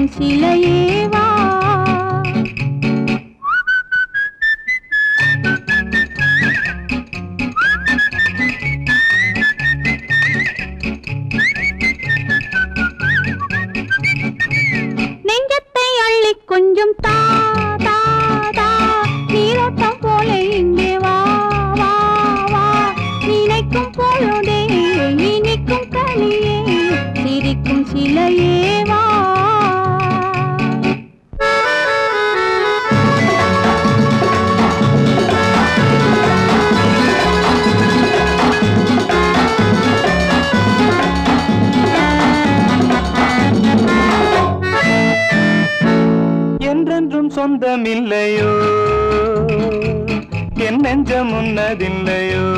சிரிக்கும் சிலையேவா நெஞ்சத்தை அள்ளி கொஞ்சம் தா தா தா நீரோட்டம் போல இங்கே வா வா வா நினைக்கும் பொழுதே இனிக்கும் கனியே சிரிக்கும் சிலையே வா என்றென்றும் சொந்தமில்லையோ என் நெஞ்சம் உன்னதில்லையோ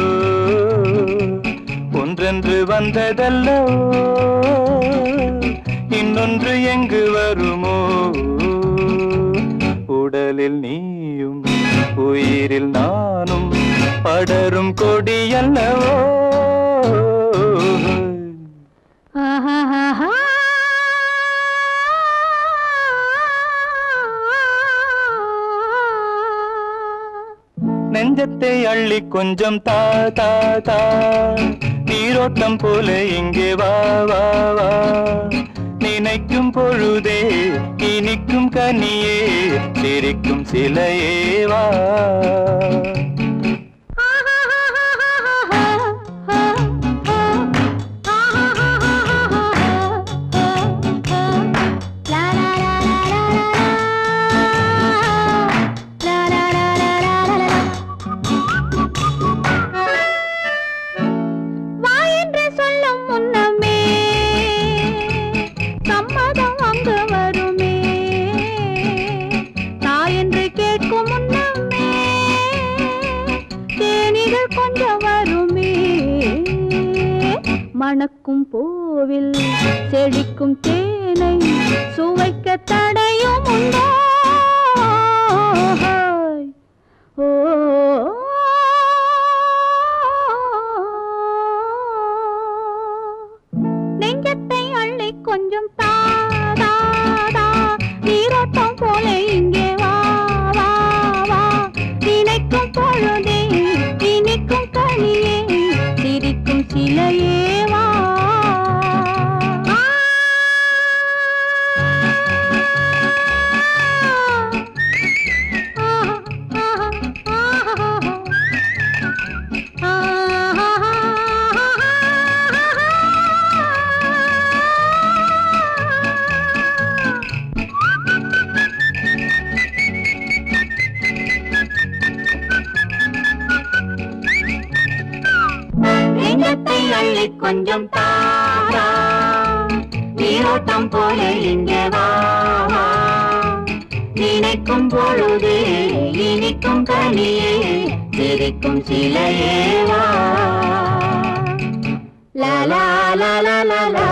ஒன்றென்று வந்ததல்லோ இன்னொன்று எங்கு வருமோ உடலில் நீயும் உயிரில் நானும் படரும் கொடியல்லவோ ஆஹாஹாஹா. நெஞ்சத்தை அள்ளி கொஞ்சம் தா தா தா நீரோட்டம் போல இங்கே வா வா வா நினைக்கும் பொழுதே இனிக்கும் கனியே சிரிக்கும் சிலையே வா வா என்று சொல்லும் முன்னமே சம்மதம் அங்கு வருமே தாய் என்று கேட்கும் முன்னமே தேனிகள் கொஞ்சம் வருமே மணக்கும் பூவில் செழிக்கும் தேனை சுவைக்க தடையும் உண்டோ ஓ நெஞ்சத்தை அள்ளி கொஞ்சம் தா தா தா நீரோட்டம் போல இங்கே வா வா வா நினைக்கும் பொழுதே இனிக்கும் கனியே சிரிக்கும் சிலையே வா நெஞ்சத்தை அள்ளி கொஞ்சம் தாரா நீரோட்டம் போல இங்கே வா வா. நினைக்கும் பொழுது இனிக்கும் கனியே சிரிக்கும் சிலையே வா லா லா லா லா லா லா